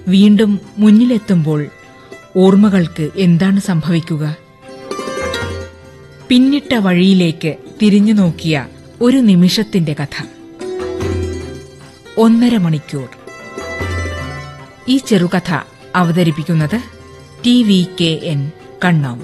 വീണ്ടും മുന്നിലെത്തുമ്പോൾ ഓർമ്മകൾക്ക് എന്താണ് സംഭവിക്കുക പിന്നിട്ട വഴിയിലേക്ക് തിരിഞ്ഞു നോക്കിയ ഒരു നിമിഷത്തിന്റെ കഥ ഒന്നര മണിക്കൂർ ഈ ചെറുകഥ അവതരിപ്പിക്കുന്നത് ടി വി കെ എൻ കണ്ണാം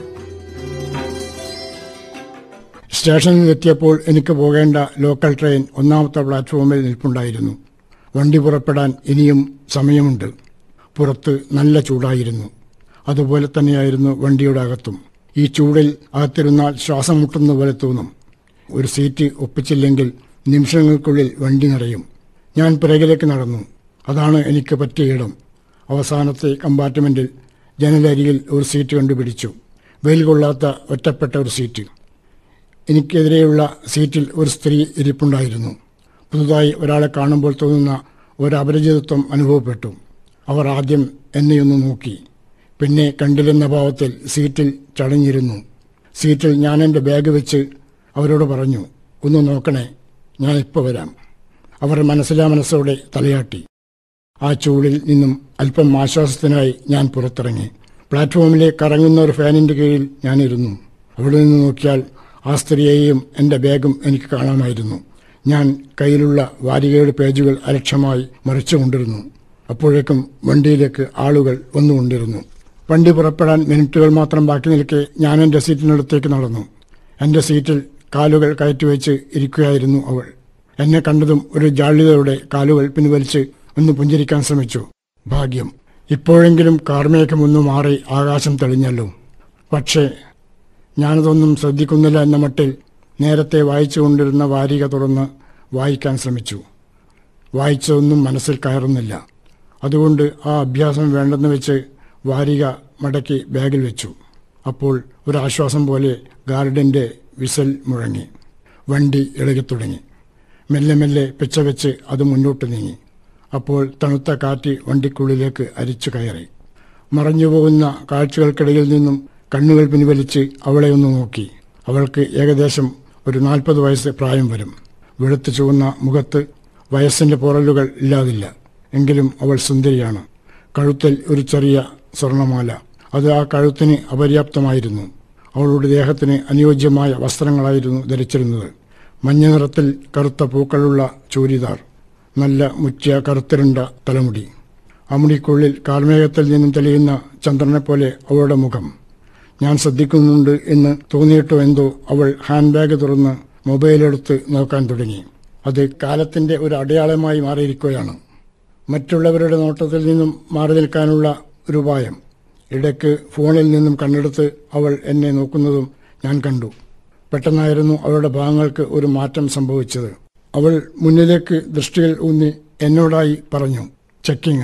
സ്റ്റേഷനിൽ എത്തിയപ്പോൾ എനിക്ക് പോകേണ്ട ലോക്കൽ ട്രെയിൻ ഒന്നാമത്തെ പ്ലാറ്റ്ഫോമിൽ നിൽപ്പുണ്ടായിരുന്നു വണ്ടി പുറപ്പെടാൻ ഇനിയും സമയമുണ്ട് പുറത്ത് നല്ല ചൂടായിരുന്നു അതുപോലെ തന്നെയായിരുന്നു വണ്ടിയുടെ അകത്തും ഈ ചൂടിൽ അകത്തിരുന്നാൽ ശ്വാസം മുട്ടുന്ന പോലെ തോന്നും ഒരു സീറ്റ് ഒപ്പിച്ചില്ലെങ്കിൽ നിമിഷങ്ങൾക്കുള്ളിൽ വണ്ടി നിറയും ഞാൻ പിറകിലേക്ക് നടന്നു അതാണ് എനിക്ക് പറ്റിയ ഇടം അവസാനത്തെ കമ്പാർട്ട്മെന്റിൽ ജനലരികിൽ ഒരു സീറ്റ് കണ്ടുപിടിച്ചു വെയിൽ കൊള്ളാത്ത ഒറ്റപ്പെട്ട ഒരു സീറ്റ് എനിക്കെതിരെയുള്ള സീറ്റിൽ ഒരു സ്ത്രീ ഇരിപ്പുണ്ടായിരുന്നു പുതുതായി ഒരാളെ കാണുമ്പോൾ തോന്നുന്ന ഒരു അപരിചിതത്വം അനുഭവപ്പെട്ടു അവർ ആദ്യം എന്നെയൊന്ന് നോക്കി പിന്നെ കണ്ടില്ലെന്ന ഭാവത്തിൽ സീറ്റിൽ ചടഞ്ഞിരുന്നു സീറ്റിൽ ഞാൻ എൻ്റെ ബാഗ് വെച്ച് അവരോട് പറഞ്ഞു ഒന്ന് നോക്കണേ ഞാൻ ഇപ്പോൾ വരാം അവർ മനസ്സിലാ മനസ്സോടെ തലയാട്ടി ആ ചൂടിൽ നിന്നും അല്പം ആശ്വാസത്തിനായി ഞാൻ പുറത്തിറങ്ങി പ്ലാറ്റ്ഫോമിലെ കറങ്ങുന്ന ഒരു ഫാനിന്റെ കീഴിൽ ഞാനിരുന്നു അവിടെ നിന്ന് നോക്കിയാൽ ആ സ്ത്രീയെയും എൻ്റെ ബാഗും എനിക്ക് കാണാമായിരുന്നു ഞാൻ കയ്യിലുള്ള വാരികയുടെ പേജുകൾ അലക്ഷ്യമായി മറിച്ചുകൊണ്ടിരുന്നു അപ്പോഴേക്കും വണ്ടിയിലേക്ക് ആളുകൾ വന്നുകൊണ്ടിരുന്നു വണ്ടി പുറപ്പെടാൻ മിനിറ്റുകൾ മാത്രം ബാക്കി നിൽക്കെ ഞാൻ എൻ്റെ സീറ്റിനടുത്തേക്ക് നടന്നു എൻ്റെ സീറ്റിൽ കാലുകൾ കയറ്റിവെച്ച് ഇരിക്കുകയായിരുന്നു അവൾ എന്നെ കണ്ടതും ഒരു ജാള്യതയോടെ കാലുകൾ പിൻവലിച്ച് ഒന്ന് പുഞ്ചിരിക്കാൻ ശ്രമിച്ചു ഭാഗ്യം ഇപ്പോഴെങ്കിലും കാർമേഘം ഒന്ന് മാറി ആകാശം തെളിഞ്ഞല്ലോ പക്ഷേ ഞാനതൊന്നും ശ്രദ്ധിക്കുന്നില്ല എന്ന മട്ടിൽ നേരത്തെ വായിച്ചുകൊണ്ടിരുന്ന വാരിക തുറന്ന് വായിക്കാൻ ശ്രമിച്ചു വായിച്ചതൊന്നും മനസ്സിൽ കയറുന്നില്ല അതുകൊണ്ട് ആ അഭ്യാസം വേണ്ടെന്ന് വെച്ച് വാരിക മടക്കി ബാഗിൽ വെച്ചു അപ്പോൾ ഒരു ആശ്വാസം പോലെ ഗാർഡന്റെ വിസൽ മുഴങ്ങി വണ്ടി ഇളകിത്തുടങ്ങി മെല്ലെ മെല്ലെ പിച്ച വെച്ച് അത് മുന്നോട്ട് നീങ്ങി അപ്പോൾ തണുത്ത കാറ്റ് വണ്ടിക്കുള്ളിലേക്ക് അരിച്ചു കയറി മറഞ്ഞുപോകുന്ന കാഴ്ചകൾക്കിടയിൽ നിന്നും കണ്ണുകൾ പിൻവലിച്ച് അവളെ ഒന്ന് നോക്കി അവൾക്ക് ഏകദേശം ഒരു നാൽപ്പത് വയസ്സ് പ്രായം വരും വെളുത്തു ചുവന്ന മുഖത്ത് വയസ്സിന്റെ പോറലുകൾ ഇല്ലാതില്ല എങ്കിലും അവൾ സുന്ദരിയാണ് കഴുത്തിൽ ഒരു ചെറിയ സ്വർണമാല അത് ആ കഴുത്തിന് അപര്യാപ്തമായിരുന്നു അവളുടെ ദേഹത്തിന് അനുയോജ്യമായ വസ്ത്രങ്ങളായിരുന്നു ധരിച്ചിരുന്നത് മഞ്ഞ നിറത്തിൽ കറുത്ത പൂക്കളുള്ള ചൂരിദാർ നല്ല മുറ്റിയ കറുത്തിരുണ്ട തലമുടി അമുടിക്കുള്ളിൽ കാർമേഘത്തിൽ നിന്നും തെളിയുന്ന ചന്ദ്രനെ പോലെ അവളുടെ മുഖം ഞാൻ ശ്രദ്ധിക്കുന്നുണ്ട് എന്ന് തോന്നിയിട്ടോ എന്തോ അവൾ ഹാൻഡ് ബാഗ് തുറന്ന് മൊബൈലെടുത്ത് നോക്കാൻ തുടങ്ങി അത് കാലത്തിന്റെ ഒരു അടയാളമായി മാറിയിരിക്കുകയാണ് മറ്റുള്ളവരുടെ നോട്ടത്തിൽ നിന്നും മാറി നിൽക്കാനുള്ള ഒരു ഉപായം ഇടയ്ക്ക് ഫോണിൽ നിന്നും കണ്ണെടുത്ത് അവൾ എന്നെ നോക്കുന്നതും ഞാൻ കണ്ടു പെട്ടെന്നായിരുന്നു അവളുടെ ഭാഗങ്ങൾക്ക് ഒരു മാറ്റം സംഭവിച്ചത് അവൾ മുന്നിലേക്ക് ദൃഷ്ടിയിൽ ഊന്നി എന്നോടായി പറഞ്ഞു ചെക്കിങ്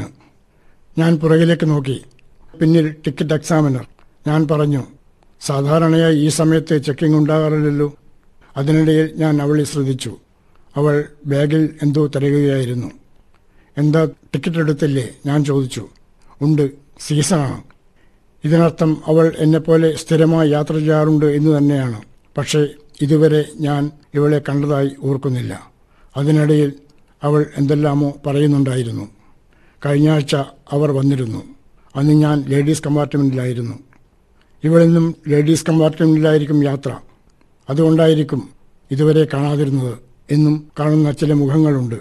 ഞാൻ പുറകിലേക്ക് നോക്കി പിന്നിൽ ടിക്കറ്റ് എക്സാമിനർ ഞാൻ പറഞ്ഞു സാധാരണയായി ഈ സമയത്ത് ചെക്കിംഗ് ഉണ്ടാകാറില്ലല്ലോ അതിനിടയിൽ ഞാൻ അവളെ ശ്രദ്ധിച്ചു അവൾ ബാഗിൽ എന്തോ തരകുകയായിരുന്നു എന്താ ടിക്കറ്റ് എടുത്തില്ലേ ഞാൻ ചോദിച്ചു ഉണ്ട് സീസണാണ് ഇതിനർത്ഥം അവൾ എന്നെപ്പോലെ സ്ഥിരമായി യാത്ര ചെയ്യാറുണ്ട് എന്ന് തന്നെയാണ് പക്ഷേ ഇതുവരെ ഞാൻ ഇവളെ കണ്ടതായി ഓർക്കുന്നില്ല അതിനിടയിൽ അവൾ എന്തെല്ലാമോ പറയുന്നുണ്ടായിരുന്നു കഴിഞ്ഞ ആഴ്ച അവർ വന്നിരുന്നു അന്ന് ഞാൻ ലേഡീസ് കമ്പാർട്ട്മെന്റിലായിരുന്നു ഇവളിന്നും ലേഡീസ് കമ്പാർട്ട്മെന്റിലായിരിക്കും യാത്ര അതുകൊണ്ടായിരിക്കും ഇതുവരെ കാണാതിരുന്നത് എന്നും കാണുന്ന ചില മുഖങ്ങളുണ്ട്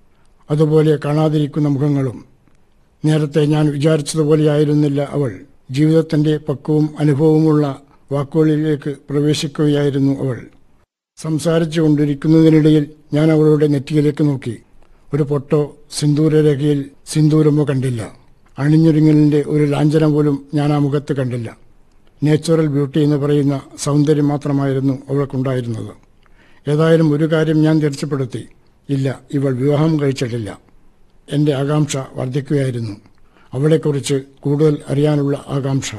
അതുപോലെ കാണാതിരിക്കുന്ന മുഖങ്ങളും നേരത്തെ ഞാൻ വിചാരിച്ചതുപോലെയായിരുന്നില്ല അവൾ ജീവിതത്തിന്റെ പക്വവും അനുഭവവുമുള്ള വാക്കുകളിലേക്ക് പ്രവേശിക്കുകയായിരുന്നു അവൾ സംസാരിച്ചു കൊണ്ടിരിക്കുന്നതിനിടയിൽ ഞാൻ അവളുടെ നെറ്റിയിലേക്ക് നോക്കി ഒരു പൊട്ടോ സിന്ദൂരരേഖയിൽ സിന്ദൂരമോ കണ്ടില്ല അണിഞ്ഞൊരുങ്ങലിന്റെ ഒരു ലാഞ്ചനം പോലും ഞാൻ ആ മുഖത്ത് കണ്ടില്ല നേച്ചുറൽ ബ്യൂട്ടി എന്ന് പറയുന്ന സൗന്ദര്യം മാത്രമായിരുന്നു അവൾക്കുണ്ടായിരുന്നത് ഏതായാലും ഒരു കാര്യം ഞാൻ തീർച്ചപ്പെടുത്തി ഇല്ല ഇവൾ വിവാഹം കഴിച്ചിട്ടില്ല എന്റെ ആകാംക്ഷ വർദ്ധിക്കുകയായിരുന്നു അവളെക്കുറിച്ച് കൂടുതൽ അറിയാനുള്ള ആകാംക്ഷ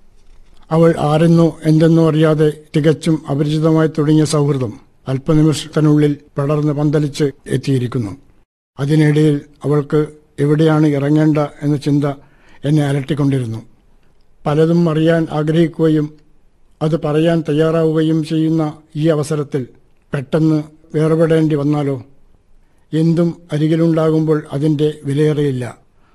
അവൾ ആരെന്നോ എന്തെന്നോ അറിയാതെ തികച്ചും അപരിചിതമായി തുടങ്ങിയ സൗഹൃദം അല്പനിമിഷത്തിനുള്ളിൽ പടർന്ന് പന്തലിച്ച് എത്തിയിരിക്കുന്നു അതിനിടയിൽ അവൾക്ക് എവിടെയാണ് ഇറങ്ങേണ്ട എന്ന ചിന്ത എന്നെ അലട്ടിക്കൊണ്ടിരുന്നു പലതും അറിയാൻ ആഗ്രഹിക്കുകയും അത് പറയാൻ തയ്യാറാവുകയും ചെയ്യുന്ന ഈ അവസരത്തിൽ പെട്ടെന്ന് വേർപെടേണ്ടി വന്നാലോ എന്തും അരികിലുണ്ടാകുമ്പോൾ അതിന്റെ വിലയേറിയില്ല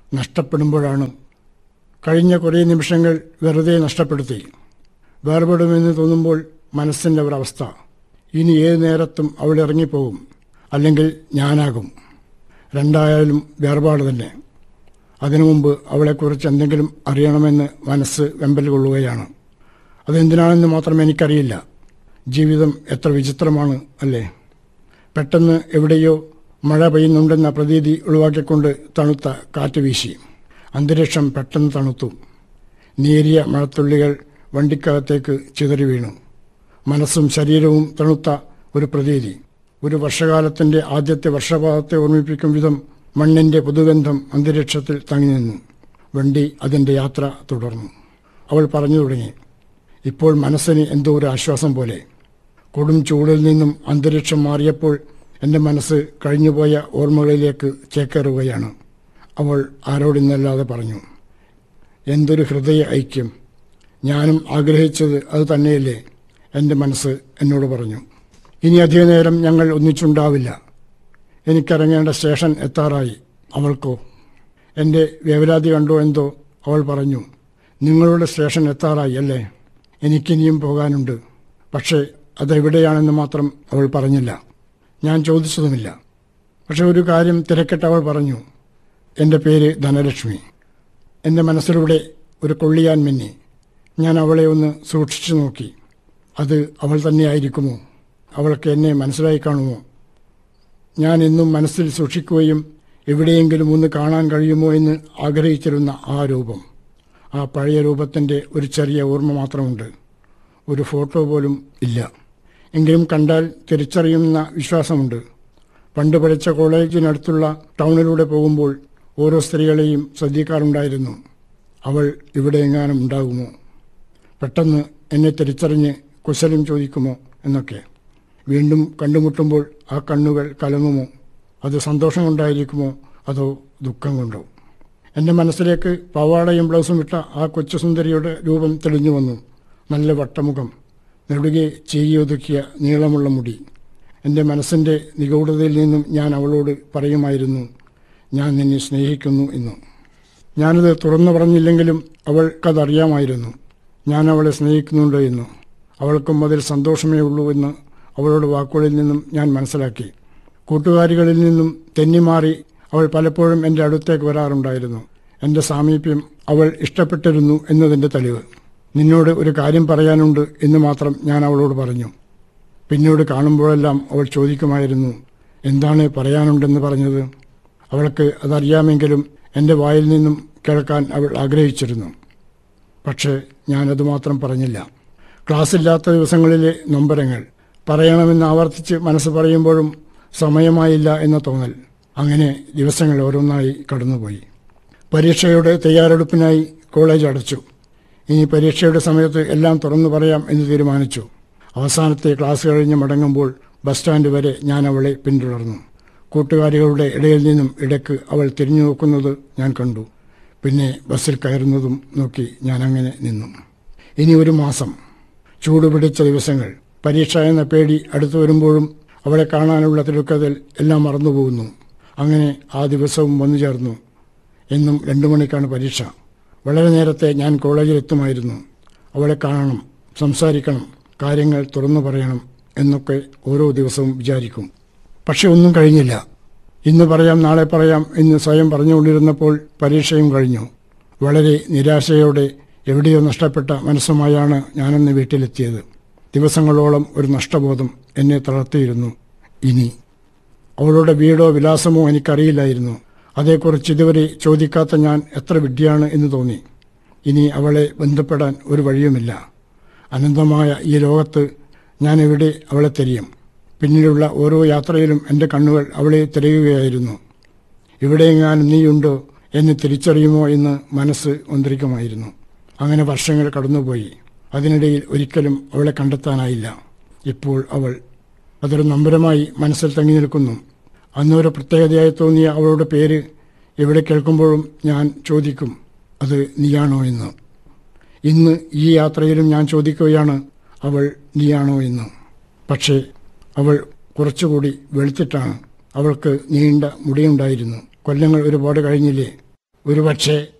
നഷ്ടപ്പെടുമ്പോഴാണ് കഴിഞ്ഞ കുറേ നിമിഷങ്ങൾ വെറുതെ നഷ്ടപ്പെടുത്തി വേർപെടുമെന്ന് തോന്നുമ്പോൾ മനസ്സിൻ്റെ ഒരവസ്ഥ ഇനി ഏത് നേരത്തും അവൾ ഇറങ്ങിപ്പോകും അല്ലെങ്കിൽ ഞാനാകും രണ്ടായാലും വേർപാട് തന്നെ അതിനു മുമ്പ് അവളെക്കുറിച്ച് എന്തെങ്കിലും അറിയണമെന്ന് മനസ്സ് വെമ്പൽ കൊള്ളുകയാണ് അതെന്തിനാണെന്ന് മാത്രം എനിക്കറിയില്ല ജീവിതം എത്ര വിചിത്രമാണ് അല്ലേ പെട്ടെന്ന് എവിടെയോ മഴ പെയ്യുന്നുണ്ടെന്ന പ്രതീതി ഒഴിവാക്കിക്കൊണ്ട് തണുത്ത കാറ്റ് വീശി അന്തരീക്ഷം പെട്ടെന്ന് തണുത്തു നേരിയ മഴത്തുള്ളികൾ വണ്ടിക്കകത്തേക്ക് ചിതറി വീണു മനസ്സും ശരീരവും തണുത്ത ഒരു പ്രതീതി ഒരു വർഷകാലത്തിന്റെ ആദ്യത്തെ വർഷപാതത്തെ ഓർമ്മിപ്പിക്കും വിധം മണ്ണിന്റെ പുതുഗന്ധം അന്തരീക്ഷത്തിൽ തങ്ങി നിന്നു വണ്ടി അതിന്റെ യാത്ര തുടർന്നു അവൾ പറഞ്ഞു തുടങ്ങി ഇപ്പോൾ മനസ്സിന് എന്തോ ഒരു ആശ്വാസം പോലെ കൊടും ചൂടിൽ നിന്നും അന്തരീക്ഷം മാറിയപ്പോൾ എൻ്റെ മനസ്സ് കഴിഞ്ഞുപോയ ഓർമ്മകളിലേക്ക് ചേക്കേറുകയാണ് അവൾ ആരോടിന്നല്ലാതെ പറഞ്ഞു എന്തൊരു ഹൃദയ ഐക്യം ഞാനും ആഗ്രഹിച്ചത് അത് തന്നെയല്ലേ എൻ്റെ മനസ്സ് എന്നോട് പറഞ്ഞു ഇനി അധിക നേരം ഞങ്ങൾ ഒന്നിച്ചുണ്ടാവില്ല എനിക്കിറങ്ങേണ്ട സ്റ്റേഷൻ എത്താറായി അവൾക്കോ എൻ്റെ വേവലാതി കണ്ടോ എന്തോ അവൾ പറഞ്ഞു നിങ്ങളുടെ സ്റ്റേഷൻ എത്താറായി അല്ലേ എനിക്കിനിയും പോകാനുണ്ട് പക്ഷേ അതെവിടെയാണെന്ന് മാത്രം അവൾ പറഞ്ഞില്ല ഞാൻ ചോദിച്ചതുമില്ല പക്ഷെ ഒരു കാര്യം തിരക്കിട്ട് അവൾ പറഞ്ഞു എൻ്റെ പേര് ധനലക്ഷ്മി എൻ്റെ മനസ്സിലൂടെ ഒരു കൊള്ളിയാൻ മിന്നി ഞാൻ അവളെ ഒന്ന് സൂക്ഷിച്ചു നോക്കി അത് അവൾ തന്നെയായിരിക്കുമോ അവൾക്ക് എന്നെ മനസ്സിലായി കാണുമോ ഞാൻ എന്നും മനസ്സിൽ സൂക്ഷിക്കുകയും എവിടെയെങ്കിലും ഒന്ന് കാണാൻ കഴിയുമോ എന്ന് ആഗ്രഹിച്ചിരുന്ന ആ രൂപം ആ പഴയ രൂപത്തിൻ്റെ ഒരു ചെറിയ ഓർമ്മ മാത്രമുണ്ട് ഒരു ഫോട്ടോ പോലും ഇല്ല എങ്കിലും കണ്ടാൽ തിരിച്ചറിയുന്ന വിശ്വാസമുണ്ട് പണ്ട് പഠിച്ച കോളേജിനടുത്തുള്ള ടൗണിലൂടെ പോകുമ്പോൾ ഓരോ സ്ത്രീകളെയും ശ്രദ്ധിക്കാറുണ്ടായിരുന്നു അവൾ ഇവിടെ എങ്ങാനും ഉണ്ടാകുമോ പെട്ടെന്ന് എന്നെ തിരിച്ചറിഞ്ഞ് കുശലം ചോദിക്കുമോ എന്നൊക്കെ വീണ്ടും കണ്ടുമുട്ടുമ്പോൾ ആ കണ്ണുകൾ കലങ്ങുമോ അത് സന്തോഷം കൊണ്ടായിരിക്കുമോ അതോ ദുഃഖം കൊണ്ടോ എൻ്റെ മനസ്സിലേക്ക് പവാടയും ബ്ലൗസും ഇട്ട ആ കൊച്ചുസുന്ദരിയുടെ രൂപം തെളിഞ്ഞു വന്നു നല്ല വട്ടമുഖം നെടുകെ ചെയ്യൊതുക്കിയ നീളമുള്ള മുടി എൻ്റെ മനസ്സിൻ്റെ നിഗൂഢതയിൽ നിന്നും ഞാൻ അവളോട് പറയുമായിരുന്നു ഞാൻ നിന്നെ സ്നേഹിക്കുന്നു എന്ന് ഞാനത് തുറന്നു പറഞ്ഞില്ലെങ്കിലും അവൾക്കതറിയാമായിരുന്നു ഞാൻ അവളെ സ്നേഹിക്കുന്നുണ്ട് എന്ന് അവൾക്കും അതിൽ സന്തോഷമേ ഉള്ളൂ എന്ന് അവളുടെ വാക്കുകളിൽ നിന്നും ഞാൻ മനസ്സിലാക്കി കൂട്ടുകാരികളിൽ നിന്നും തെന്നിമാറി അവൾ പലപ്പോഴും എൻ്റെ അടുത്തേക്ക് വരാറുണ്ടായിരുന്നു എൻ്റെ സാമീപ്യം അവൾ ഇഷ്ടപ്പെട്ടിരുന്നു എന്നതിൻ്റെ തെളിവ് നിന്നോട് ഒരു കാര്യം പറയാനുണ്ട് എന്ന് മാത്രം ഞാൻ അവളോട് പറഞ്ഞു പിന്നീട് കാണുമ്പോഴെല്ലാം അവൾ ചോദിക്കുമായിരുന്നു എന്താണ് പറയാനുണ്ടെന്ന് പറഞ്ഞത് അവൾക്ക് അതറിയാമെങ്കിലും എൻ്റെ വായിൽ നിന്നും കേൾക്കാൻ അവൾ ആഗ്രഹിച്ചിരുന്നു പക്ഷേ ഞാനത് മാത്രം പറഞ്ഞില്ല ക്ലാസ്സില്ലാത്ത ദിവസങ്ങളിലെ നൊമ്പരങ്ങൾ പറയണമെന്ന് ആവർത്തിച്ച് മനസ്സ് പറയുമ്പോഴും സമയമായില്ല എന്ന തോന്നൽ അങ്ങനെ ദിവസങ്ങൾ ഓരോന്നായി കടന്നുപോയി പരീക്ഷയുടെ തയ്യാറെടുപ്പിനായി കോളേജ് അടച്ചു ഇനി പരീക്ഷയുടെ സമയത്ത് എല്ലാം തുറന്നു പറയാം എന്ന് തീരുമാനിച്ചു അവസാനത്തെ ക്ലാസ് കഴിഞ്ഞ് മടങ്ങുമ്പോൾ ബസ് സ്റ്റാൻഡ് വരെ ഞാൻ അവളെ പിന്തുടർന്നു കൂട്ടുകാരികളുടെ ഇടയിൽ നിന്നും ഇടയ്ക്ക് അവൾ തിരിഞ്ഞു നോക്കുന്നത് ഞാൻ കണ്ടു പിന്നെ ബസ്സിൽ കയറുന്നതും നോക്കി ഞാൻ അങ്ങനെ നിന്നു ഇനി ഒരു മാസം ചൂടുപിടിച്ച ദിവസങ്ങൾ പരീക്ഷ എന്ന പേടി അടുത്തു വരുമ്പോഴും അവളെ കാണാനുള്ള തിടുക്കത്തിൽ എല്ലാം മറന്നുപോകുന്നു അങ്ങനെ ആ ദിവസവും വന്നു ചേർന്നു എന്നും രണ്ടു മണിക്കാണ് പരീക്ഷ വളരെ നേരത്തെ ഞാൻ കോളേജിലെത്തുമായിരുന്നു അവളെ കാണണം സംസാരിക്കണം കാര്യങ്ങൾ തുറന്നു പറയണം എന്നൊക്കെ ഓരോ ദിവസവും വിചാരിക്കും പക്ഷെ ഒന്നും കഴിഞ്ഞില്ല ഇന്ന് പറയാം നാളെ പറയാം എന്ന് സ്വയം പറഞ്ഞുകൊണ്ടിരുന്നപ്പോൾ പരീക്ഷയും കഴിഞ്ഞു വളരെ നിരാശയോടെ എവിടെയോ നഷ്ടപ്പെട്ട മനസ്സുമായാണ് ഞാനന്ന് വീട്ടിലെത്തിയത് ദിവസങ്ങളോളം ഒരു നഷ്ടബോധം എന്നെ തളർത്തിയിരുന്നു ഇനി അവളുടെ വീടോ വിലാസമോ എനിക്കറിയില്ലായിരുന്നു അതേക്കുറിച്ച് ഇതുവരെ ചോദിക്കാത്ത ഞാൻ എത്ര വിഡ്ഢിയാണ് എന്ന് തോന്നി ഇനി അവളെ ബന്ധപ്പെടാൻ ഒരു വഴിയുമില്ല അനന്തമായ ഈ ലോകത്ത് ഞാൻ എവിടെ അവളെ തിരയും പിന്നീടുള്ള ഓരോ യാത്രയിലും എൻ്റെ കണ്ണുകൾ അവളെ തിരയുകയായിരുന്നു ഇവിടെയെങ്ങാനും നീയുണ്ടോ എന്ന് തിരിച്ചറിയുമോ എന്ന് മനസ്സ് ഒന്നിരിക്കുമായിരുന്നു അങ്ങനെ വർഷങ്ങൾ കടന്നുപോയി അതിനിടയിൽ ഒരിക്കലും അവളെ കണ്ടെത്താനായില്ല ഇപ്പോൾ അവൾ അതൊരു നമ്പരമായി മനസ്സിൽ തങ്ങി നിൽക്കുന്നു അന്നൊരു പ്രത്യേകതയായി തോന്നിയ അവളുടെ പേര് എവിടെ കേൾക്കുമ്പോഴും ഞാൻ ചോദിക്കും അത് നീയാണോ എന്ന് ഇന്ന് ഈ യാത്രയിലും ഞാൻ ചോദിക്കുകയാണ് അവൾ നീയാണോ എന്ന് പക്ഷേ അവൾ കുറച്ചുകൂടി വെളുത്തിട്ടാണ് അവൾക്ക് നീണ്ട മുടിയുണ്ടായിരുന്നു കൊല്ലങ്ങൾ ഒരുപാട് കഴിഞ്ഞില്ലേ ഒരുപക്ഷെ